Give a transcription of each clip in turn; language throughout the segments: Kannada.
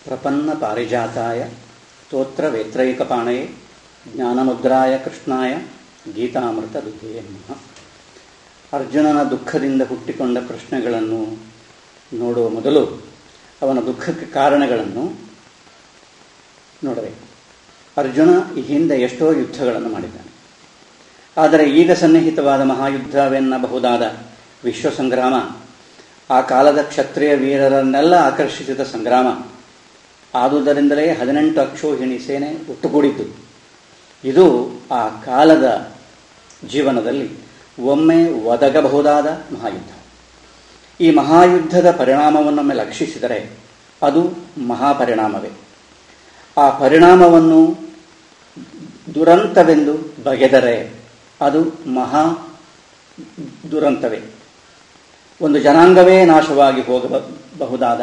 ಪ್ರಪನ್ನ ಪಾರಿಜಾತಾಯ ಸ್ತೋತ್ರ ವೇತ್ರೈಕಪಾಣಯೇ ಜ್ಞಾನಮುದ್ರಾಯ ಕೃಷ್ಣಾಯ ಗೀತಾಮೃತ ದುಃಖೇ ನಮಃ ಅರ್ಜುನನ ದುಃಖದಿಂದ ಹುಟ್ಟಿಕೊಂಡ ಪ್ರಶ್ನೆಗಳನ್ನು ನೋಡುವ ಮೊದಲು ಅವನ ದುಃಖಕ್ಕೆ ಕಾರಣಗಳನ್ನು ನೋಡಬೇಕು ಅರ್ಜುನ ಈ ಹಿಂದೆ ಎಷ್ಟೋ ಯುದ್ಧಗಳನ್ನು ಮಾಡಿದ್ದಾನೆ ಆದರೆ ಈಗ ಸನ್ನಿಹಿತವಾದ ಮಹಾಯುದ್ಧವೆನ್ನಬಹುದಾದ ವಿಶ್ವ ಸಂಗ್ರಾಮ ಆ ಕಾಲದ ಕ್ಷತ್ರಿಯ ವೀರರನ್ನೆಲ್ಲ ಆಕರ್ಷಿಸಿದ ಸಂಗ್ರಾಮ ಆದುದರಿಂದಲೇ ಹದಿನೆಂಟು ಅಕ್ಷೋಹಿಣಿ ಸೇನೆ ಒಟ್ಟುಗೂಡಿದ್ದು ಇದು ಆ ಕಾಲದ ಜೀವನದಲ್ಲಿ ಒಮ್ಮೆ ಒದಗಬಹುದಾದ ಮಹಾಯುದ್ಧ ಈ ಮಹಾಯುದ್ಧದ ಪರಿಣಾಮವನ್ನೊಮ್ಮೆ ಲಕ್ಷಿಸಿದರೆ ಅದು ಮಹಾಪರಿಣಾಮವೇ ಆ ಪರಿಣಾಮವನ್ನು ದುರಂತವೆಂದು ಬಗೆದರೆ ಅದು ಮಹಾ ದುರಂತವೇ ಒಂದು ಜನಾಂಗವೇ ನಾಶವಾಗಿ ಹೋಗಬಹುದಾದ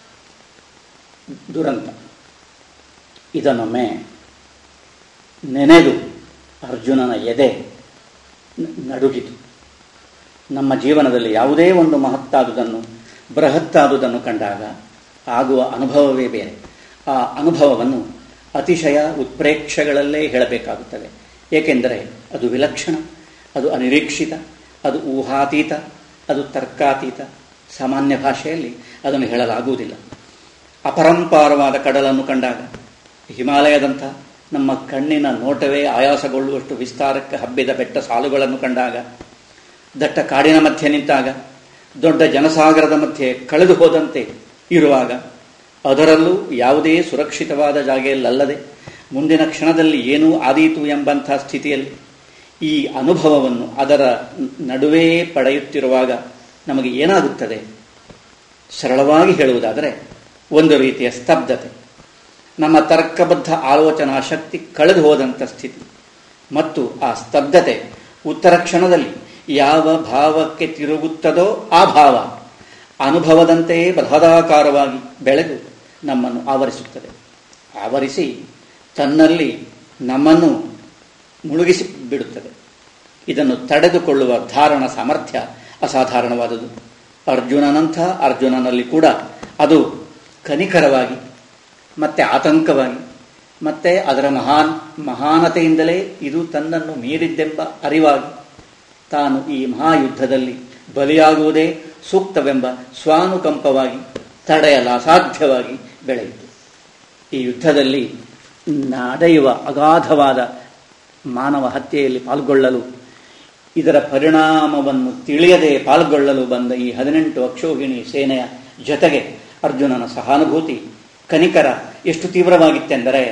ದುರಂತ ಇದನ್ನೊಮ್ಮೆ ನೆನೆದು ಅರ್ಜುನನ ಎದೆ ನಡುಗಿತು ನಮ್ಮ ಜೀವನದಲ್ಲಿ ಯಾವುದೇ ಒಂದು ಮಹತ್ತಾದುದನ್ನು ಬೃಹತ್ತಾದುದನ್ನು ಕಂಡಾಗ ಆಗುವ ಅನುಭವವೇ ಬೇರೆ ಆ ಅನುಭವವನ್ನು ಅತಿಶಯ ಉತ್ಪ್ರೇಕ್ಷೆಗಳಲ್ಲೇ ಹೇಳಬೇಕಾಗುತ್ತದೆ ಏಕೆಂದರೆ ಅದು ವಿಲಕ್ಷಣ ಅದು ಅನಿರೀಕ್ಷಿತ ಅದು ಊಹಾತೀತ ಅದು ತರ್ಕಾತೀತ ಸಾಮಾನ್ಯ ಭಾಷೆಯಲ್ಲಿ ಅದನ್ನು ಹೇಳಲಾಗುವುದಿಲ್ಲ ಅಪರಂಪಾರವಾದ ಕಡಲನ್ನು ಕಂಡಾಗ ಹಿಮಾಲಯದಂಥ ನಮ್ಮ ಕಣ್ಣಿನ ನೋಟವೇ ಆಯಾಸಗೊಳ್ಳುವಷ್ಟು ವಿಸ್ತಾರಕ್ಕೆ ಹಬ್ಬಿದ ಬೆಟ್ಟ ಸಾಲುಗಳನ್ನು ಕಂಡಾಗ ದಟ್ಟ ಕಾಡಿನ ಮಧ್ಯೆ ನಿಂತಾಗ ದೊಡ್ಡ ಜನಸಾಗರದ ಮಧ್ಯೆ ಕಳೆದು ಹೋದಂತೆ ಇರುವಾಗ ಅದರಲ್ಲೂ ಯಾವುದೇ ಸುರಕ್ಷಿತವಾದ ಜಾಗೆಯಲ್ಲದೆ ಮುಂದಿನ ಕ್ಷಣದಲ್ಲಿ ಏನೂ ಆದೀತು ಎಂಬಂಥ ಸ್ಥಿತಿಯಲ್ಲಿ ಈ ಅನುಭವವನ್ನು ಅದರ ನಡುವೆ ಪಡೆಯುತ್ತಿರುವಾಗ ನಮಗೆ ಏನಾಗುತ್ತದೆ ಸರಳವಾಗಿ ಹೇಳುವುದಾದರೆ ಒಂದು ರೀತಿಯ ಸ್ತಬ್ಧತೆ ನಮ್ಮ ತರ್ಕಬದ್ಧ ಆಲೋಚನಾ ಶಕ್ತಿ ಕಳೆದು ಹೋದಂಥ ಸ್ಥಿತಿ ಮತ್ತು ಆ ಸ್ತಬ್ಧತೆ ಉತ್ತರ ಕ್ಷಣದಲ್ಲಿ ಯಾವ ಭಾವಕ್ಕೆ ತಿರುಗುತ್ತದೋ ಆ ಭಾವ ಅನುಭವದಂತೆಯೇ ಬೃಹದಾಕಾರವಾಗಿ ಬೆಳೆದು ನಮ್ಮನ್ನು ಆವರಿಸುತ್ತದೆ ಆವರಿಸಿ ತನ್ನಲ್ಲಿ ನಮ್ಮನ್ನು ಮುಳುಗಿಸಿ ಬಿಡುತ್ತದೆ ಇದನ್ನು ತಡೆದುಕೊಳ್ಳುವ ಧಾರಣ ಸಾಮರ್ಥ್ಯ ಅಸಾಧಾರಣವಾದುದು ಅರ್ಜುನನಂಥ ಅರ್ಜುನನಲ್ಲಿ ಕೂಡ ಅದು ಕನಿಕರವಾಗಿ ಮತ್ತೆ ಆತಂಕವಾಗಿ ಮತ್ತೆ ಅದರ ಮಹಾನ್ ಮಹಾನತೆಯಿಂದಲೇ ಇದು ತನ್ನನ್ನು ಮೀರಿದ್ದೆಂಬ ಅರಿವಾಗಿ ತಾನು ಈ ಮಹಾಯುದ್ಧದಲ್ಲಿ ಬಲಿಯಾಗುವುದೇ ಸೂಕ್ತವೆಂಬ ಸ್ವಾನುಕಂಪವಾಗಿ ತಡೆಯಲು ಅಸಾಧ್ಯವಾಗಿ ಬೆಳೆಯಿತು ಈ ಯುದ್ಧದಲ್ಲಿ ನಡೆಯುವ ಅಗಾಧವಾದ ಮಾನವ ಹತ್ಯೆಯಲ್ಲಿ ಪಾಲ್ಗೊಳ್ಳಲು ಇದರ ಪರಿಣಾಮವನ್ನು ತಿಳಿಯದೆ ಪಾಲ್ಗೊಳ್ಳಲು ಬಂದ ಈ ಹದಿನೆಂಟು ಅಕ್ಷೋಹಿಣಿ ಸೇನೆಯ ಜೊತೆಗೆ ಅರ್ಜುನನ ಸಹಾನುಭೂತಿ ಕನಿಕರ ಎಷ್ಟು ತೀವ್ರವಾಗಿತ್ತೆಂದರೆ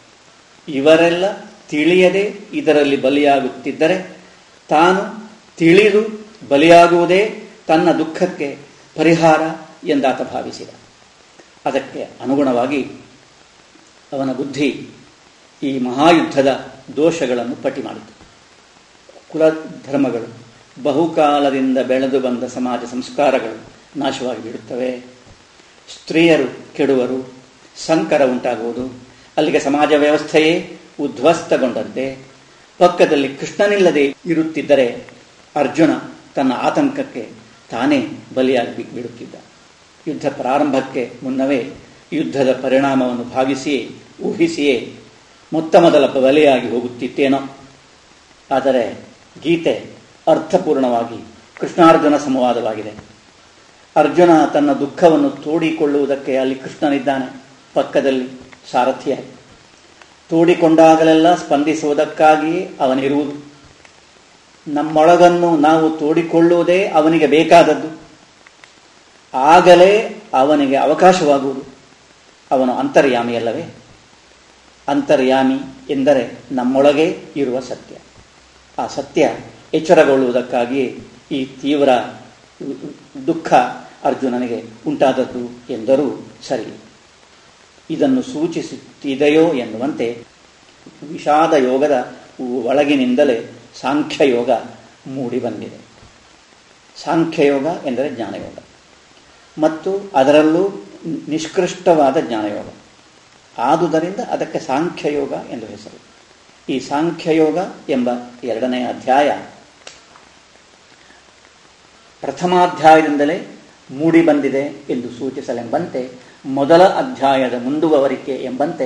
ಇವರೆಲ್ಲ ತಿಳಿಯದೆ ಇದರಲ್ಲಿ ಬಲಿಯಾಗುತ್ತಿದ್ದರೆ ತಾನು ತಿಳಿದು ಬಲಿಯಾಗುವುದೇ ತನ್ನ ದುಃಖಕ್ಕೆ ಪರಿಹಾರ ಎಂದಾತ ಭಾವಿಸಿದ ಅದಕ್ಕೆ ಅನುಗುಣವಾಗಿ ಅವನ ಬುದ್ಧಿ ಈ ಮಹಾಯುದ್ಧದ ದೋಷಗಳನ್ನು ಪಟ್ಟಿ ಮಾಡಿತು ಕುಲಧರ್ಮಗಳು ಬಹುಕಾಲದಿಂದ ಬೆಳೆದು ಬಂದ ಸಮಾಜ ಸಂಸ್ಕಾರಗಳು ನಾಶವಾಗಿ ಬಿಡುತ್ತವೆ ಸ್ತ್ರೀಯರು ಕೆಡುವರು ಸಂಕರ ಉಂಟಾಗುವುದು ಅಲ್ಲಿಗೆ ಸಮಾಜ ವ್ಯವಸ್ಥೆಯೇ ಉದ್ಧ್ವಸ್ತಗೊಂಡಂತೆ ಪಕ್ಕದಲ್ಲಿ ಕೃಷ್ಣನಿಲ್ಲದೆ ಇರುತ್ತಿದ್ದರೆ ಅರ್ಜುನ ತನ್ನ ಆತಂಕಕ್ಕೆ ತಾನೇ ಬಲಿಯಾಗಿ ಬಿಡುತ್ತಿದ್ದ ಯುದ್ಧ ಪ್ರಾರಂಭಕ್ಕೆ ಮುನ್ನವೇ ಯುದ್ಧದ ಪರಿಣಾಮವನ್ನು ಭಾವಿಸಿಯೇ ಊಹಿಸಿಯೇ ಮೊತ್ತ ಮೊದಲ ಬಲಿಯಾಗಿ ಹೋಗುತ್ತಿತ್ತೇನೋ ಆದರೆ ಗೀತೆ ಅರ್ಥಪೂರ್ಣವಾಗಿ ಕೃಷ್ಣಾರ್ಜುನ ಸಂವಾದವಾಗಿದೆ ಅರ್ಜುನ ತನ್ನ ದುಃಖವನ್ನು ತೋಡಿಕೊಳ್ಳುವುದಕ್ಕೆ ಅಲ್ಲಿ ಕೃಷ್ಣನಿದ್ದಾನೆ ಪಕ್ಕದಲ್ಲಿ ಸಾರಥಿಯಾಗಿ ತೋಡಿಕೊಂಡಾಗಲೆಲ್ಲ ಸ್ಪಂದಿಸುವುದಕ್ಕಾಗಿಯೇ ಅವನಿರುವುದು ನಮ್ಮೊಳಗನ್ನು ನಾವು ತೋಡಿಕೊಳ್ಳುವುದೇ ಅವನಿಗೆ ಬೇಕಾದದ್ದು ಆಗಲೇ ಅವನಿಗೆ ಅವಕಾಶವಾಗುವುದು ಅವನು ಅಂತರ್ಯಾಮಿಯಲ್ಲವೇ ಅಂತರ್ಯಾಮಿ ಎಂದರೆ ನಮ್ಮೊಳಗೆ ಇರುವ ಸತ್ಯ ಆ ಸತ್ಯ ಎಚ್ಚರಗೊಳ್ಳುವುದಕ್ಕಾಗಿಯೇ ಈ ತೀವ್ರ ದುಃಖ ಅರ್ಜುನನಿಗೆ ಉಂಟಾದದ್ದು ಎಂದರೂ ಸರಿ ಇದನ್ನು ಸೂಚಿಸುತ್ತಿದೆಯೋ ಎನ್ನುವಂತೆ ವಿಷಾದ ಯೋಗದ ಒಳಗಿನಿಂದಲೇ ಸಾಂಖ್ಯಯೋಗ ಮೂಡಿಬಂದಿದೆ ಸಾಂಖ್ಯಯೋಗ ಎಂದರೆ ಜ್ಞಾನಯೋಗ ಮತ್ತು ಅದರಲ್ಲೂ ನಿಷ್ಕೃಷ್ಟವಾದ ಜ್ಞಾನಯೋಗ ಆದುದರಿಂದ ಅದಕ್ಕೆ ಸಾಂಖ್ಯಯೋಗ ಎಂದು ಹೆಸರು ಈ ಸಾಂಖ್ಯಯೋಗ ಎಂಬ ಎರಡನೇ ಅಧ್ಯಾಯ ಪ್ರಥಮಾಧ್ಯಾಯದಿಂದಲೇ ಮೂಡಿ ಬಂದಿದೆ ಎಂದು ಸೂಚಿಸಲೆಂಬಂತೆ ಮೊದಲ ಅಧ್ಯಾಯದ ಮುಂದುವರಿಕೆ ಎಂಬಂತೆ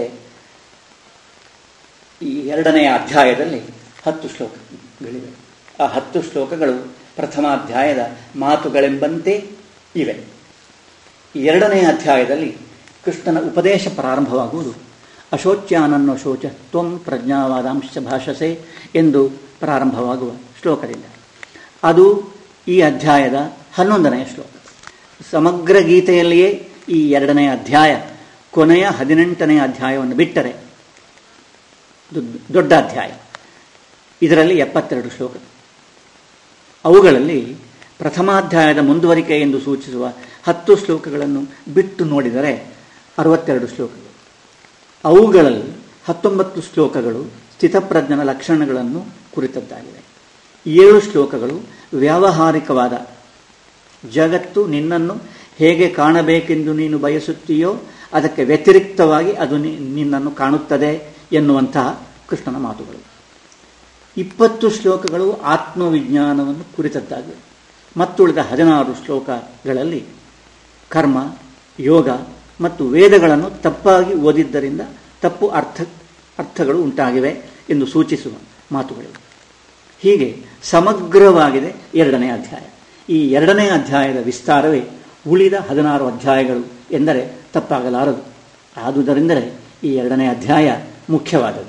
ಈ ಎರಡನೆಯ ಅಧ್ಯಾಯದಲ್ಲಿ ಹತ್ತು ಶ್ಲೋಕಗಳಿವೆ ಆ ಹತ್ತು ಶ್ಲೋಕಗಳು ಪ್ರಥಮ ಅಧ್ಯಾಯದ ಮಾತುಗಳೆಂಬಂತೆ ಇವೆ ಎರಡನೆಯ ಅಧ್ಯಾಯದಲ್ಲಿ ಕೃಷ್ಣನ ಉಪದೇಶ ಪ್ರಾರಂಭವಾಗುವುದು ಅಶೋಚ್ಯಾನನ್ನೋ ಶೋಚ ತ್ವಂ ಪ್ರಜ್ಞಾವಾದಾಂಶ ಭಾಷಸೆ ಎಂದು ಪ್ರಾರಂಭವಾಗುವ ಶ್ಲೋಕದಿಂದ ಅದು ಈ ಅಧ್ಯಾಯದ ಹನ್ನೊಂದನೆಯ ಶ್ಲೋಕ ಸಮಗ್ರ ಗೀತೆಯಲ್ಲಿಯೇ ಈ ಎರಡನೆಯ ಅಧ್ಯಾಯ ಕೊನೆಯ ಹದಿನೆಂಟನೆಯ ಅಧ್ಯಾಯವನ್ನು ಬಿಟ್ಟರೆ ದೊಡ್ಡ ಅಧ್ಯಾಯ ಇದರಲ್ಲಿ ಎಪ್ಪತ್ತೆರಡು ಶ್ಲೋಕ ಅವುಗಳಲ್ಲಿ ಪ್ರಥಮಾಧ್ಯಾಯದ ಮುಂದುವರಿಕೆ ಎಂದು ಸೂಚಿಸುವ ಹತ್ತು ಶ್ಲೋಕಗಳನ್ನು ಬಿಟ್ಟು ನೋಡಿದರೆ ಅರವತ್ತೆರಡು ಶ್ಲೋಕಗಳು ಅವುಗಳಲ್ಲಿ ಹತ್ತೊಂಬತ್ತು ಶ್ಲೋಕಗಳು ಸ್ಥಿತಪ್ರಜ್ಞನ ಲಕ್ಷಣಗಳನ್ನು ಕುರಿತದ್ದಾಗಿವೆ ಏಳು ಶ್ಲೋಕಗಳು ವ್ಯಾವಹಾರಿಕವಾದ ಜಗತ್ತು ನಿನ್ನನ್ನು ಹೇಗೆ ಕಾಣಬೇಕೆಂದು ನೀನು ಬಯಸುತ್ತೀಯೋ ಅದಕ್ಕೆ ವ್ಯತಿರಿಕ್ತವಾಗಿ ಅದು ನಿನ್ನನ್ನು ಕಾಣುತ್ತದೆ ಎನ್ನುವಂತಹ ಕೃಷ್ಣನ ಮಾತುಗಳು ಇಪ್ಪತ್ತು ಶ್ಲೋಕಗಳು ಆತ್ಮವಿಜ್ಞಾನವನ್ನು ಕುರಿತದ್ದಾಗಿವೆ ಮತ್ತುಳಿದ ಹದಿನಾರು ಶ್ಲೋಕಗಳಲ್ಲಿ ಕರ್ಮ ಯೋಗ ಮತ್ತು ವೇದಗಳನ್ನು ತಪ್ಪಾಗಿ ಓದಿದ್ದರಿಂದ ತಪ್ಪು ಅರ್ಥ ಅರ್ಥಗಳು ಉಂಟಾಗಿವೆ ಎಂದು ಸೂಚಿಸುವ ಮಾತುಗಳಿವೆ ಹೀಗೆ ಸಮಗ್ರವಾಗಿದೆ ಎರಡನೇ ಅಧ್ಯಾಯ ಈ ಎರಡನೇ ಅಧ್ಯಾಯದ ವಿಸ್ತಾರವೇ ಉಳಿದ ಹದಿನಾರು ಅಧ್ಯಾಯಗಳು ಎಂದರೆ ತಪ್ಪಾಗಲಾರದು ಆದುದರಿಂದಲೇ ಈ ಎರಡನೇ ಅಧ್ಯಾಯ ಮುಖ್ಯವಾದದ್ದು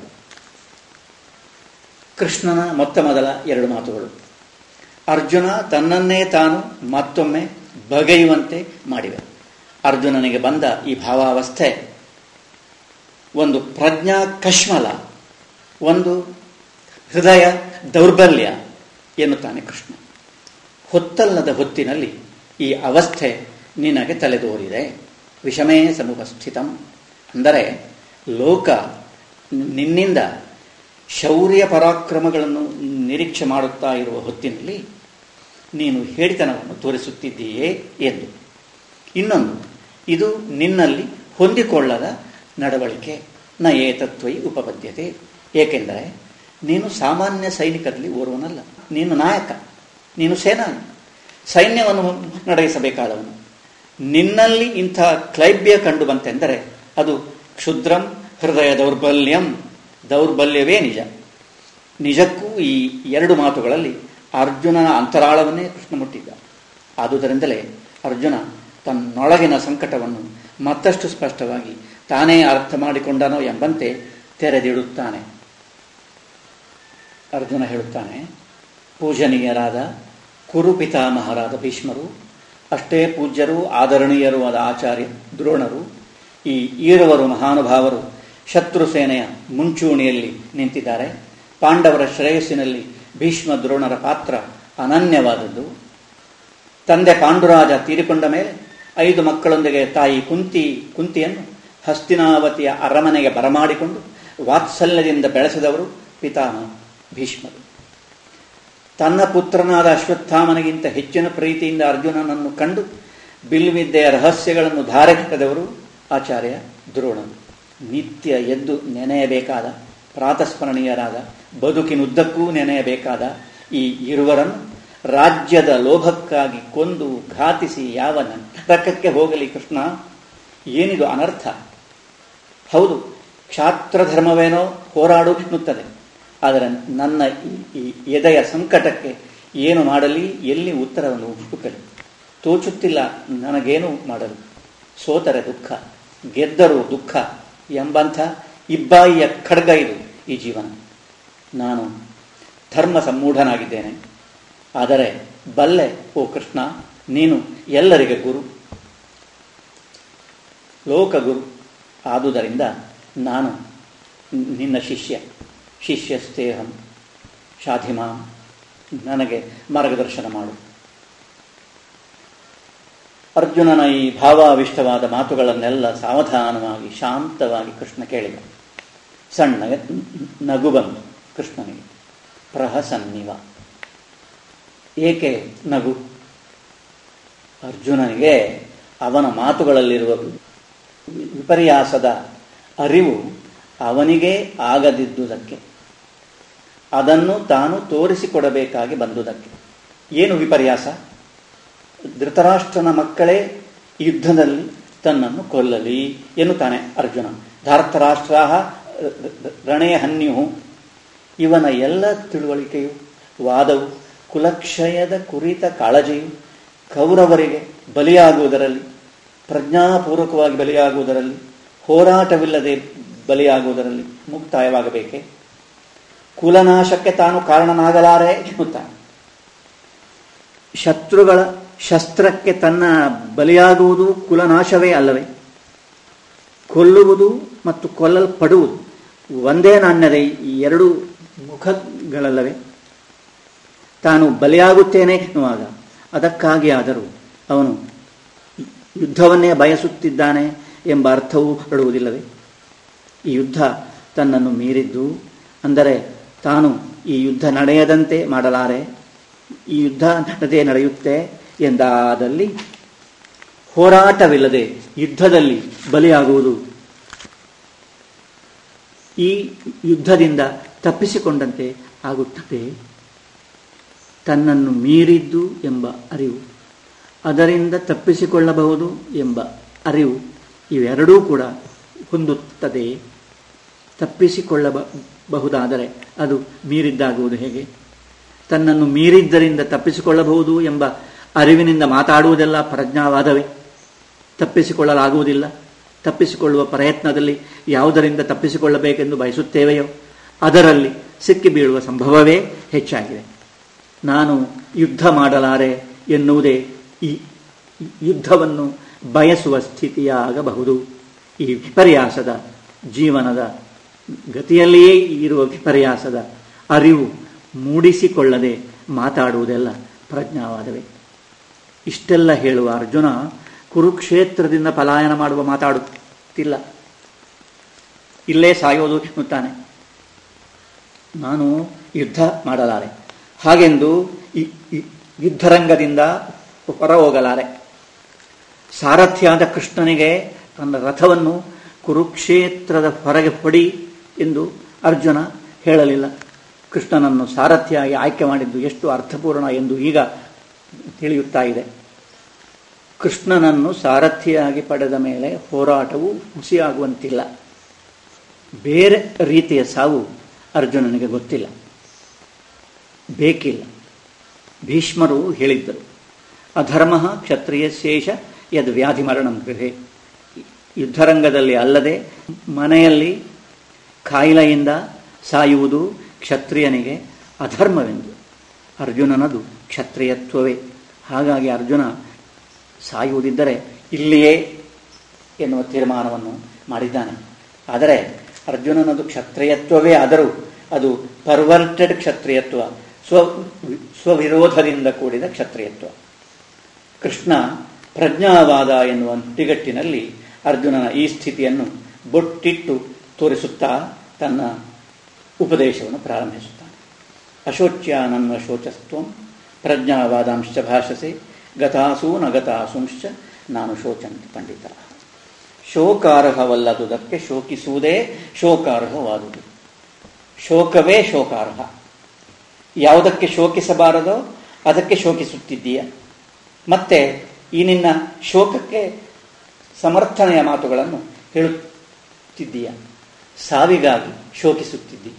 ಕೃಷ್ಣನ ಮೊತ್ತ ಮೊದಲ ಎರಡು ಮಾತುಗಳು ಅರ್ಜುನ ತನ್ನನ್ನೇ ತಾನು ಮತ್ತೊಮ್ಮೆ ಬಗೆಯುವಂತೆ ಮಾಡಿವೆ ಅರ್ಜುನನಿಗೆ ಬಂದ ಈ ಭಾವಾವಸ್ಥೆ ಒಂದು ಪ್ರಜ್ಞಾ ಕಶ್ಮಲ ಒಂದು ಹೃದಯ ದೌರ್ಬಲ್ಯ ಎನ್ನುತ್ತಾನೆ ಕೃಷ್ಣ ಹೊತ್ತಲ್ಲದ ಹೊತ್ತಿನಲ್ಲಿ ಈ ಅವಸ್ಥೆ ನಿನಗೆ ತಲೆದೋರಿದೆ ವಿಷಮೇ ಸಮುಪಸ್ಥಿತಂ ಅಂದರೆ ಲೋಕ ನಿನ್ನಿಂದ ಶೌರ್ಯ ಪರಾಕ್ರಮಗಳನ್ನು ನಿರೀಕ್ಷೆ ಮಾಡುತ್ತಾ ಇರುವ ಹೊತ್ತಿನಲ್ಲಿ ನೀನು ಹೇಳಿತನವನ್ನು ತೋರಿಸುತ್ತಿದ್ದೀಯೇ ಎಂದು ಇನ್ನೊಂದು ಇದು ನಿನ್ನಲ್ಲಿ ಹೊಂದಿಕೊಳ್ಳದ ನಡವಳಿಕೆ ನ ಏತತ್ವೈ ಉಪಪದ್ಯತೆ ಏಕೆಂದರೆ ನೀನು ಸಾಮಾನ್ಯ ಸೈನಿಕರಲ್ಲಿ ಓರ್ವನಲ್ಲ ನೀನು ನಾಯಕ ನೀನು ಸೇನಾನಿ ಸೈನ್ಯವನ್ನು ನಡೆಸಬೇಕಾದವನು ನಿನ್ನಲ್ಲಿ ಇಂಥ ಕ್ಲೈಬ್ಯ ಕಂಡು ಬಂತೆಂದರೆ ಅದು ಕ್ಷುದ್ರಂ ಹೃದಯ ದೌರ್ಬಲ್ಯಂ ದೌರ್ಬಲ್ಯವೇ ನಿಜ ನಿಜಕ್ಕೂ ಈ ಎರಡು ಮಾತುಗಳಲ್ಲಿ ಅರ್ಜುನನ ಅಂತರಾಳವನ್ನೇ ಕೃಷ್ಣ ಮುಟ್ಟಿದ್ದ ಆದುದರಿಂದಲೇ ಅರ್ಜುನ ತನ್ನೊಳಗಿನ ಸಂಕಟವನ್ನು ಮತ್ತಷ್ಟು ಸ್ಪಷ್ಟವಾಗಿ ತಾನೇ ಅರ್ಥ ಮಾಡಿಕೊಂಡನೋ ಎಂಬಂತೆ ತೆರೆದಿಡುತ್ತಾನೆ ಅರ್ಜುನ ಹೇಳುತ್ತಾನೆ ಪೂಜನೀಯರಾದ ಕುರು ಪಿತಾಮಹರಾದ ಭೀಷ್ಮರು ಅಷ್ಟೇ ಪೂಜ್ಯರು ಆದರಣೀಯರು ಆದ ಆಚಾರ್ಯ ದ್ರೋಣರು ಈ ಈರುವರು ಮಹಾನುಭಾವರು ಶತ್ರು ಸೇನೆಯ ಮುಂಚೂಣಿಯಲ್ಲಿ ನಿಂತಿದ್ದಾರೆ ಪಾಂಡವರ ಶ್ರೇಯಸ್ಸಿನಲ್ಲಿ ಭೀಷ್ಮ ದ್ರೋಣರ ಪಾತ್ರ ಅನನ್ಯವಾದದ್ದು ತಂದೆ ಪಾಂಡುರಾಜ ತೀರಿಕೊಂಡ ಮೇಲೆ ಐದು ಮಕ್ಕಳೊಂದಿಗೆ ತಾಯಿ ಕುಂತಿ ಕುಂತಿಯನ್ನು ಹಸ್ತಿನಾವತಿಯ ಅರಮನೆಗೆ ಬರಮಾಡಿಕೊಂಡು ವಾತ್ಸಲ್ಯದಿಂದ ಬೆಳೆಸಿದವರು ಪಿತಾಮಹ ಭೀಷ್ಮರು ತನ್ನ ಪುತ್ರನಾದ ಅಶ್ವತ್ಥಾಮನಿಗಿಂತ ಹೆಚ್ಚಿನ ಪ್ರೀತಿಯಿಂದ ಅರ್ಜುನನನ್ನು ಕಂಡು ಬಿಲ್ವಿದ್ಯೆಯ ರಹಸ್ಯಗಳನ್ನು ಧಾರೆಟ್ಟದವರು ಆಚಾರ್ಯ ದ್ರೋಣರು ನಿತ್ಯ ಎದ್ದು ನೆನೆಯಬೇಕಾದ ಪ್ರಾತಸ್ಮರಣೀಯರಾದ ಬದುಕಿನುದ್ದಕ್ಕೂ ನೆನೆಯಬೇಕಾದ ಈ ಇರುವರನ್ನು ರಾಜ್ಯದ ಲೋಭಕ್ಕಾಗಿ ಕೊಂದು ಘಾತಿಸಿ ಯಾವ ನರಕಕ್ಕೆ ಹೋಗಲಿ ಕೃಷ್ಣ ಏನಿದು ಅನರ್ಥ ಹೌದು ಕ್ಷಾತ್ರ ಧರ್ಮವೇನೋ ಹೋರಾಡು ಎನ್ನುತ್ತದೆ ಆದರೆ ನನ್ನ ಈ ಎದೆಯ ಸಂಕಟಕ್ಕೆ ಏನು ಮಾಡಲಿ ಎಲ್ಲಿ ಉತ್ತರವನ್ನು ಹುಡುಕಲಿ ತೋಚುತ್ತಿಲ್ಲ ನನಗೇನು ಮಾಡಲು ಸೋತರೆ ದುಃಖ ಗೆದ್ದರೂ ದುಃಖ ಎಂಬಂಥ ಇಬ್ಬಾಯಿಯ ಖಡ್ಗ ಇದು ಈ ಜೀವನ ನಾನು ಧರ್ಮ ಸಮ್ಮೂಢನಾಗಿದ್ದೇನೆ ಆದರೆ ಬಲ್ಲೆ ಓ ಕೃಷ್ಣ ನೀನು ಎಲ್ಲರಿಗೆ ಗುರು ಲೋಕಗುರು ಆದುದರಿಂದ ನಾನು ನಿನ್ನ ಶಿಷ್ಯ ಶಿಷ್ಯಸ್ತೇಹಂ ಶಾಧಿಮಾಂ ನನಗೆ ಮಾರ್ಗದರ್ಶನ ಮಾಡು ಅರ್ಜುನನ ಈ ಭಾವಾವಿಷ್ಟವಾದ ಮಾತುಗಳನ್ನೆಲ್ಲ ಸಾವಧಾನವಾಗಿ ಶಾಂತವಾಗಿ ಕೃಷ್ಣ ಕೇಳಿದ ಸಣ್ಣಗೆ ನಗು ಬಂತು ಕೃಷ್ಣನಿಗೆ ಪ್ರಹಸನ್ನಿವ ಏಕೆ ನಗು ಅರ್ಜುನನಿಗೆ ಅವನ ಮಾತುಗಳಲ್ಲಿರುವ ವಿಪರ್ಯಾಸದ ಅರಿವು ಅವನಿಗೇ ಆಗದಿದ್ದುದಕ್ಕೆ ಅದನ್ನು ತಾನು ತೋರಿಸಿಕೊಡಬೇಕಾಗಿ ಬಂದುದಕ್ಕೆ ಏನು ವಿಪರ್ಯಾಸ ಧೃತರಾಷ್ಟ್ರನ ಮಕ್ಕಳೇ ಯುದ್ಧದಲ್ಲಿ ತನ್ನನ್ನು ಕೊಲ್ಲಲಿ ಎನ್ನುತ್ತಾನೆ ಅರ್ಜುನ ಧಾರ್ತರಾಷ್ಟ್ರ ರಣೇ ಹನ್ಯು ಇವನ ಎಲ್ಲ ತಿಳುವಳಿಕೆಯು ವಾದವು ಕುಲಕ್ಷಯದ ಕುರಿತ ಕಾಳಜಿಯು ಕೌರವರಿಗೆ ಬಲಿಯಾಗುವುದರಲ್ಲಿ ಪ್ರಜ್ಞಾಪೂರ್ವಕವಾಗಿ ಬಲಿಯಾಗುವುದರಲ್ಲಿ ಹೋರಾಟವಿಲ್ಲದೆ ಬಲಿಯಾಗುವುದರಲ್ಲಿ ಮುಕ್ತಾಯವಾಗಬೇಕೆ ಕುಲನಾಶಕ್ಕೆ ತಾನು ಕಾರಣನಾಗಲಾರೆ ಎನ್ನುತ್ತಾನೆ ಶತ್ರುಗಳ ಶಸ್ತ್ರಕ್ಕೆ ತನ್ನ ಬಲಿಯಾಗುವುದು ಕುಲನಾಶವೇ ಅಲ್ಲವೇ ಕೊಲ್ಲುವುದು ಮತ್ತು ಕೊಲ್ಲಲ್ಪಡುವುದು ಒಂದೇ ನಾಣ್ಯದ ಈ ಎರಡು ಮುಖಗಳಲ್ಲವೇ ತಾನು ಬಲಿಯಾಗುತ್ತೇನೆ ಎನ್ನುವಾಗ ಅದಕ್ಕಾಗಿ ಆದರೂ ಅವನು ಯುದ್ಧವನ್ನೇ ಬಯಸುತ್ತಿದ್ದಾನೆ ಎಂಬ ಅರ್ಥವೂ ಹೊರಡುವುದಿಲ್ಲವೇ ಈ ಯುದ್ಧ ತನ್ನನ್ನು ಮೀರಿದ್ದು ಅಂದರೆ ತಾನು ಈ ಯುದ್ಧ ನಡೆಯದಂತೆ ಮಾಡಲಾರೆ ಈ ಯುದ್ಧ ನದೇ ನಡೆಯುತ್ತೆ ಎಂದಾದಲ್ಲಿ ಹೋರಾಟವಿಲ್ಲದೆ ಯುದ್ಧದಲ್ಲಿ ಬಲಿಯಾಗುವುದು ಈ ಯುದ್ಧದಿಂದ ತಪ್ಪಿಸಿಕೊಂಡಂತೆ ಆಗುತ್ತದೆ ತನ್ನನ್ನು ಮೀರಿದ್ದು ಎಂಬ ಅರಿವು ಅದರಿಂದ ತಪ್ಪಿಸಿಕೊಳ್ಳಬಹುದು ಎಂಬ ಅರಿವು ಇವೆರಡೂ ಕೂಡ ಹೊಂದುತ್ತದೆ ತಪ್ಪಿಸಿಕೊಳ್ಳಬಹುದಾದರೆ ಅದು ಮೀರಿದ್ದಾಗುವುದು ಹೇಗೆ ತನ್ನನ್ನು ಮೀರಿದ್ದರಿಂದ ತಪ್ಪಿಸಿಕೊಳ್ಳಬಹುದು ಎಂಬ ಅರಿವಿನಿಂದ ಮಾತಾಡುವುದೆಲ್ಲ ಪ್ರಜ್ಞಾವಾದವೇ ತಪ್ಪಿಸಿಕೊಳ್ಳಲಾಗುವುದಿಲ್ಲ ತಪ್ಪಿಸಿಕೊಳ್ಳುವ ಪ್ರಯತ್ನದಲ್ಲಿ ಯಾವುದರಿಂದ ತಪ್ಪಿಸಿಕೊಳ್ಳಬೇಕೆಂದು ಬಯಸುತ್ತೇವೆಯೋ ಅದರಲ್ಲಿ ಸಿಕ್ಕಿ ಬೀಳುವ ಸಂಭವವೇ ಹೆಚ್ಚಾಗಿದೆ ನಾನು ಯುದ್ಧ ಮಾಡಲಾರೆ ಎನ್ನುವುದೇ ಈ ಯುದ್ಧವನ್ನು ಬಯಸುವ ಸ್ಥಿತಿಯಾಗಬಹುದು ಈ ವಿಪರ್ಯಾಸದ ಜೀವನದ ಗತಿಯಲ್ಲಿಯೇ ಇರುವ ವಿಪರ್ಯಾಸದ ಅರಿವು ಮೂಡಿಸಿಕೊಳ್ಳದೆ ಮಾತಾಡುವುದೆಲ್ಲ ಪ್ರಜ್ಞಾವಾದವೇ ಇಷ್ಟೆಲ್ಲ ಹೇಳುವ ಅರ್ಜುನ ಕುರುಕ್ಷೇತ್ರದಿಂದ ಪಲಾಯನ ಮಾಡುವ ಮಾತಾಡುತ್ತಿಲ್ಲ ಇಲ್ಲೇ ಸಾಯೋದು ಎನ್ನುತ್ತಾನೆ ನಾನು ಯುದ್ಧ ಮಾಡಲಾರೆ ಹಾಗೆಂದು ಯುದ್ಧರಂಗದಿಂದ ಹೊರ ಹೋಗಲಾರೆ ಸಾರಥ್ಯಾದ ಕೃಷ್ಣನಿಗೆ ತನ್ನ ರಥವನ್ನು ಕುರುಕ್ಷೇತ್ರದ ಹೊರಗೆ ಹೊಡಿ ಎಂದು ಅರ್ಜುನ ಹೇಳಲಿಲ್ಲ ಕೃಷ್ಣನನ್ನು ಸಾರಥ್ಯಾಗಿ ಆಯ್ಕೆ ಮಾಡಿದ್ದು ಎಷ್ಟು ಅರ್ಥಪೂರ್ಣ ಎಂದು ಈಗ ತಿಳಿಯುತ್ತಾ ಇದೆ ಕೃಷ್ಣನನ್ನು ಸಾರಥಿಯಾಗಿ ಪಡೆದ ಮೇಲೆ ಹೋರಾಟವು ಹುಸಿಯಾಗುವಂತಿಲ್ಲ ಬೇರೆ ರೀತಿಯ ಸಾವು ಅರ್ಜುನನಿಗೆ ಗೊತ್ತಿಲ್ಲ ಬೇಕಿಲ್ಲ ಭೀಷ್ಮರು ಹೇಳಿದ್ದರು ಅಧರ್ಮ ಕ್ಷತ್ರಿಯ ಶೇಷ ಯದ್ ವ್ಯಾಧಿ ಮರಣಂ ಗೃಹೆ ಯುದ್ಧರಂಗದಲ್ಲಿ ಅಲ್ಲದೆ ಮನೆಯಲ್ಲಿ ಕಾಯಿಲೆಯಿಂದ ಸಾಯುವುದು ಕ್ಷತ್ರಿಯನಿಗೆ ಅಧರ್ಮವೆಂದು ಅರ್ಜುನನದು ಕ್ಷತ್ರಿಯತ್ವವೇ ಹಾಗಾಗಿ ಅರ್ಜುನ ಸಾಯುವುದಿದ್ದರೆ ಇಲ್ಲಿಯೇ ಎನ್ನುವ ತೀರ್ಮಾನವನ್ನು ಮಾಡಿದ್ದಾನೆ ಆದರೆ ಅರ್ಜುನನದು ಕ್ಷತ್ರಿಯತ್ವವೇ ಆದರೂ ಅದು ಪರ್ವರ್ಟೆಡ್ ಕ್ಷತ್ರಿಯತ್ವ ಸ್ವ ಸ್ವವಿರೋಧದಿಂದ ಕೂಡಿದ ಕ್ಷತ್ರಿಯತ್ವ ಕೃಷ್ಣ ಪ್ರಜ್ಞಾವಾದ ಎನ್ನುವ ನುಡಿಗಟ್ಟಿನಲ್ಲಿ ಅರ್ಜುನನ ಈ ಸ್ಥಿತಿಯನ್ನು ಬೊಟ್ಟಿಟ್ಟು ತೋರಿಸುತ್ತಾ ತನ್ನ ಉಪದೇಶವನ್ನು ಪ್ರಾರಂಭಿಸುತ್ತಾನೆ ಅಶೋಚ್ಯ ನನ್ನ ಶೋಚಸ್ತ್ವಂ ಪ್ರಜ್ಞಾವಾದಾಂಶ ಭಾಷಸೆ ಗತಾಸೂ ನಗತಾಸೂಂಶ್ಚ ನಾನು ಶೋಚಂತ ಪಂಡಿತ ಶೋಕಾರ್ಹವಲ್ಲದುದಕ್ಕೆ ಶೋಕಿಸುವುದೇ ಶೋಕಾರ್ಹವಾದುದು ಶೋಕವೇ ಶೋಕಾರ್ಹ ಯಾವುದಕ್ಕೆ ಶೋಕಿಸಬಾರದೋ ಅದಕ್ಕೆ ಶೋಕಿಸುತ್ತಿದ್ದೀಯ ಮತ್ತೆ ಈ ನಿನ್ನ ಶೋಕಕ್ಕೆ ಸಮರ್ಥನೆಯ ಮಾತುಗಳನ್ನು ಹೇಳುತ್ತಿದ್ದೀಯ ಸಾವಿಗಾಗಿ ಶೋಕಿಸುತ್ತಿದ್ದಿ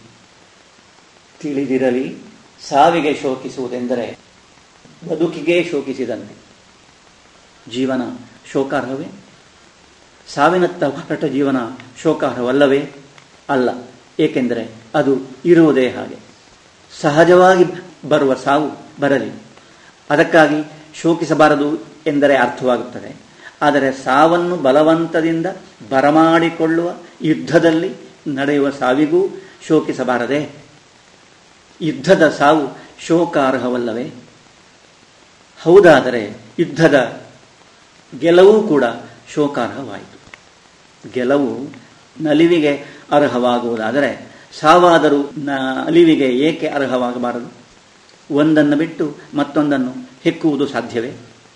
ತಿಳಿದಿರಲಿ ಸಾವಿಗೆ ಶೋಕಿಸುವುದೆಂದರೆ ಬದುಕಿಗೆ ಶೋಕಿಸಿದಂತೆ ಜೀವನ ಶೋಕಾರ್ಹವೇ ಸಾವಿನತ್ತ ಹೊರಟ ಜೀವನ ಶೋಕಾರ್ಹವಲ್ಲವೇ ಅಲ್ಲ ಏಕೆಂದರೆ ಅದು ಇರುವುದೇ ಹಾಗೆ ಸಹಜವಾಗಿ ಬರುವ ಸಾವು ಬರಲಿ ಅದಕ್ಕಾಗಿ ಶೋಕಿಸಬಾರದು ಎಂದರೆ ಅರ್ಥವಾಗುತ್ತದೆ ಆದರೆ ಸಾವನ್ನು ಬಲವಂತದಿಂದ ಬರಮಾಡಿಕೊಳ್ಳುವ ಯುದ್ಧದಲ್ಲಿ ನಡೆಯುವ ಸಾವಿಗೂ ಶೋಕಿಸಬಾರದೆ ಯುದ್ಧದ ಸಾವು ಶೋಕಾರ್ಹವಲ್ಲವೇ ಹೌದಾದರೆ ಯುದ್ಧದ ಗೆಲುವು ಕೂಡ ಶೋಕಾರ್ಹವಾಯಿತು ಗೆಲುವು ನಲಿವಿಗೆ ಅರ್ಹವಾಗುವುದಾದರೆ ಸಾವಾದರೂ ನಲಿವಿಗೆ ಏಕೆ ಅರ್ಹವಾಗಬಾರದು ಒಂದನ್ನು ಬಿಟ್ಟು ಮತ್ತೊಂದನ್ನು ಹೆಕ್ಕುವುದು ಸಾಧ್ಯವೇ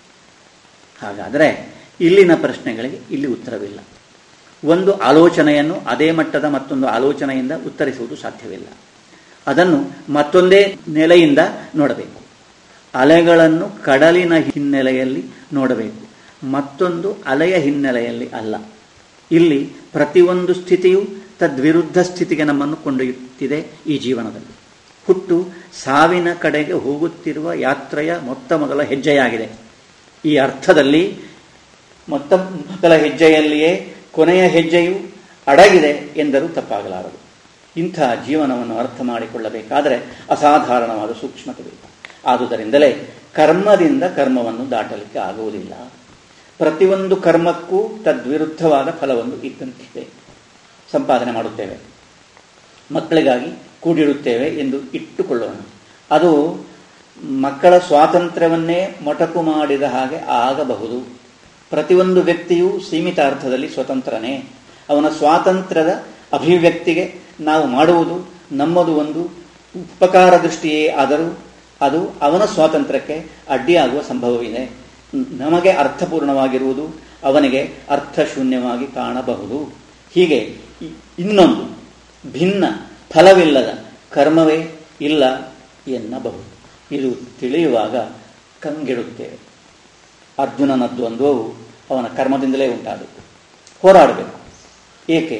ಹಾಗಾದರೆ ಇಲ್ಲಿನ ಪ್ರಶ್ನೆಗಳಿಗೆ ಇಲ್ಲಿ ಉತ್ತರವಿಲ್ಲ ಒಂದು ಆಲೋಚನೆಯನ್ನು ಅದೇ ಮಟ್ಟದ ಮತ್ತೊಂದು ಆಲೋಚನೆಯಿಂದ ಉತ್ತರಿಸುವುದು ಸಾಧ್ಯವಿಲ್ಲ ಅದನ್ನು ಮತ್ತೊಂದೇ ನೆಲೆಯಿಂದ ನೋಡಬೇಕು ಅಲೆಗಳನ್ನು ಕಡಲಿನ ಹಿನ್ನೆಲೆಯಲ್ಲಿ ನೋಡಬೇಕು ಮತ್ತೊಂದು ಅಲೆಯ ಹಿನ್ನೆಲೆಯಲ್ಲಿ ಅಲ್ಲ ಇಲ್ಲಿ ಪ್ರತಿಯೊಂದು ಸ್ಥಿತಿಯು ತದ್ವಿರುದ್ಧ ಸ್ಥಿತಿಗೆ ನಮ್ಮನ್ನು ಕೊಂಡೊಯ್ಯುತ್ತಿದೆ ಈ ಜೀವನದಲ್ಲಿ ಹುಟ್ಟು ಸಾವಿನ ಕಡೆಗೆ ಹೋಗುತ್ತಿರುವ ಯಾತ್ರೆಯ ಮೊತ್ತ ಮೊದಲ ಹೆಜ್ಜೆಯಾಗಿದೆ ಈ ಅರ್ಥದಲ್ಲಿ ಮೊತ್ತ ಮೊದಲ ಹೆಜ್ಜೆಯಲ್ಲಿಯೇ ಕೊನೆಯ ಹೆಜ್ಜೆಯು ಅಡಗಿದೆ ಎಂದರೂ ತಪ್ಪಾಗಲಾರದು ಇಂಥ ಜೀವನವನ್ನು ಅರ್ಥ ಮಾಡಿಕೊಳ್ಳಬೇಕಾದರೆ ಅಸಾಧಾರಣವಾದ ಸೂಕ್ಷ್ಮತೆ ಬೇಕು ಆದುದರಿಂದಲೇ ಕರ್ಮದಿಂದ ಕರ್ಮವನ್ನು ದಾಟಲಿಕ್ಕೆ ಆಗುವುದಿಲ್ಲ ಪ್ರತಿಯೊಂದು ಕರ್ಮಕ್ಕೂ ತದ್ವಿರುದ್ಧವಾದ ಫಲವನ್ನು ಇದ್ದಂತಿದೆ ಸಂಪಾದನೆ ಮಾಡುತ್ತೇವೆ ಮಕ್ಕಳಿಗಾಗಿ ಕೂಡಿಡುತ್ತೇವೆ ಎಂದು ಇಟ್ಟುಕೊಳ್ಳೋಣ ಅದು ಮಕ್ಕಳ ಸ್ವಾತಂತ್ರ್ಯವನ್ನೇ ಮೊಟಕು ಮಾಡಿದ ಹಾಗೆ ಆಗಬಹುದು ಪ್ರತಿಯೊಂದು ವ್ಯಕ್ತಿಯೂ ಸೀಮಿತ ಅರ್ಥದಲ್ಲಿ ಸ್ವತಂತ್ರನೇ ಅವನ ಸ್ವಾತಂತ್ರ್ಯದ ಅಭಿವ್ಯಕ್ತಿಗೆ ನಾವು ಮಾಡುವುದು ನಮ್ಮದು ಒಂದು ಉಪಕಾರ ದೃಷ್ಟಿಯೇ ಆದರೂ ಅದು ಅವನ ಸ್ವಾತಂತ್ರ್ಯಕ್ಕೆ ಅಡ್ಡಿಯಾಗುವ ಸಂಭವವಿದೆ ನಮಗೆ ಅರ್ಥಪೂರ್ಣವಾಗಿರುವುದು ಅವನಿಗೆ ಅರ್ಥಶೂನ್ಯವಾಗಿ ಕಾಣಬಹುದು ಹೀಗೆ ಇನ್ನೊಂದು ಭಿನ್ನ ಫಲವಿಲ್ಲದ ಕರ್ಮವೇ ಇಲ್ಲ ಎನ್ನಬಹುದು ಇದು ತಿಳಿಯುವಾಗ ಕಂಗೆಡುತ್ತೇವೆ ಅರ್ಜುನನ ದ್ವಂದ್ವವು ಅವನ ಕರ್ಮದಿಂದಲೇ ಉಂಟಾದದ್ದು ಹೋರಾಡಬೇಕು ಏಕೆ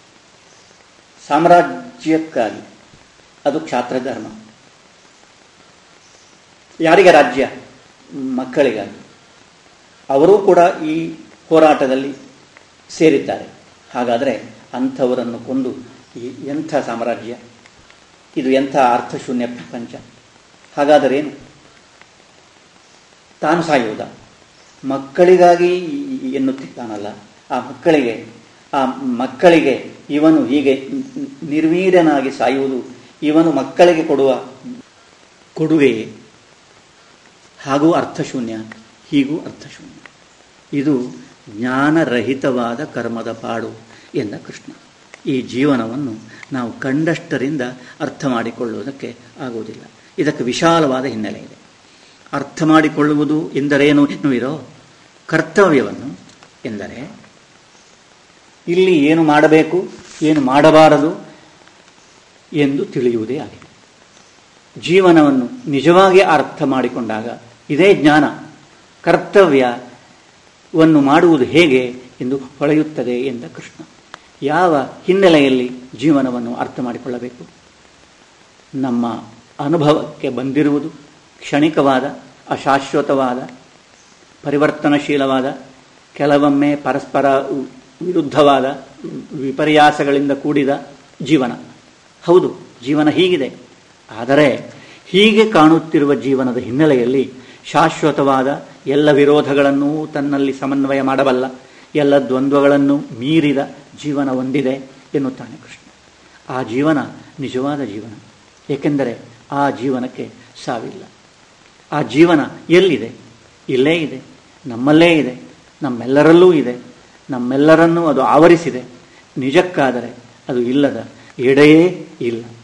ಸಾಮ್ರಾಜ್ಯಕ್ಕಾಗಿ ಅದು ಕ್ಷಾತ್ರ ಧರ್ಮ ಯಾರಿಗೆ ರಾಜ್ಯ ಮಕ್ಕಳಿಗಾಗಿ ಅವರೂ ಕೂಡ ಈ ಹೋರಾಟದಲ್ಲಿ ಸೇರಿದ್ದಾರೆ ಹಾಗಾದರೆ ಅಂಥವರನ್ನು ಕೊಂದು ಈ ಎಂಥ ಸಾಮ್ರಾಜ್ಯ ಇದು ಎಂಥ ಅರ್ಥಶೂನ್ಯ ಪ್ರಪಂಚ ಹಾಗಾದರೇನು ತಾನು ಸಾಯುವುದ ಮಕ್ಕಳಿಗಾಗಿ ಎನ್ನುತ್ತಿದ್ದಾನಲ್ಲ ಆ ಮಕ್ಕಳಿಗೆ ಆ ಮಕ್ಕಳಿಗೆ ಇವನು ಹೀಗೆ ನಿರ್ವೀರ್ಯನಾಗಿ ಸಾಯುವುದು ಇವನು ಮಕ್ಕಳಿಗೆ ಕೊಡುವ ಕೊಡುಗೆಯೇ ಹಾಗೂ ಅರ್ಥಶೂನ್ಯ ಹೀಗೂ ಅರ್ಥಶೂನ್ಯ ಇದು ಜ್ಞಾನರಹಿತವಾದ ಕರ್ಮದ ಪಾಡು ಎಂದ ಕೃಷ್ಣ ಈ ಜೀವನವನ್ನು ನಾವು ಕಂಡಷ್ಟರಿಂದ ಅರ್ಥ ಮಾಡಿಕೊಳ್ಳುವುದಕ್ಕೆ ಆಗುವುದಿಲ್ಲ ಇದಕ್ಕೆ ವಿಶಾಲವಾದ ಹಿನ್ನೆಲೆ ಇದೆ ಅರ್ಥ ಮಾಡಿಕೊಳ್ಳುವುದು ಎಂದರೇನು ಎನ್ನುವಿರೋ ಕರ್ತವ್ಯವನ್ನು ಎಂದರೆ ಇಲ್ಲಿ ಏನು ಮಾಡಬೇಕು ಏನು ಮಾಡಬಾರದು ಎಂದು ತಿಳಿಯುವುದೇ ಆಗಿದೆ ಜೀವನವನ್ನು ನಿಜವಾಗಿ ಅರ್ಥ ಮಾಡಿಕೊಂಡಾಗ ಇದೇ ಜ್ಞಾನ ಕರ್ತವ್ಯವನ್ನು ಮಾಡುವುದು ಹೇಗೆ ಎಂದು ಹೊಳೆಯುತ್ತದೆ ಎಂದ ಕೃಷ್ಣ ಯಾವ ಹಿನ್ನೆಲೆಯಲ್ಲಿ ಜೀವನವನ್ನು ಅರ್ಥ ಮಾಡಿಕೊಳ್ಳಬೇಕು ನಮ್ಮ ಅನುಭವಕ್ಕೆ ಬಂದಿರುವುದು ಕ್ಷಣಿಕವಾದ ಅಶಾಶ್ವತವಾದ ಪರಿವರ್ತನಶೀಲವಾದ ಕೆಲವೊಮ್ಮೆ ಪರಸ್ಪರ ವಿರುದ್ಧವಾದ ವಿಪರ್ಯಾಸಗಳಿಂದ ಕೂಡಿದ ಜೀವನ ಹೌದು ಜೀವನ ಹೀಗಿದೆ ಆದರೆ ಹೀಗೆ ಕಾಣುತ್ತಿರುವ ಜೀವನದ ಹಿನ್ನೆಲೆಯಲ್ಲಿ ಶಾಶ್ವತವಾದ ಎಲ್ಲ ವಿರೋಧಗಳನ್ನೂ ತನ್ನಲ್ಲಿ ಸಮನ್ವಯ ಮಾಡಬಲ್ಲ ಎಲ್ಲ ದ್ವಂದ್ವಗಳನ್ನು ಮೀರಿದ ಜೀವನ ಹೊಂದಿದೆ ಎನ್ನುತ್ತಾನೆ ಕೃಷ್ಣ ಆ ಜೀವನ ನಿಜವಾದ ಜೀವನ ಏಕೆಂದರೆ ಆ ಜೀವನಕ್ಕೆ ಸಾವಿಲ್ಲ ಆ ಜೀವನ ಎಲ್ಲಿದೆ ಇಲ್ಲೇ ಇದೆ ನಮ್ಮಲ್ಲೇ ಇದೆ ನಮ್ಮೆಲ್ಲರಲ್ಲೂ ಇದೆ ನಮ್ಮೆಲ್ಲರನ್ನೂ ಅದು ಆವರಿಸಿದೆ ನಿಜಕ್ಕಾದರೆ ಅದು ಇಲ್ಲದ ಎಡೆಯೇ ಇಲ್ಲ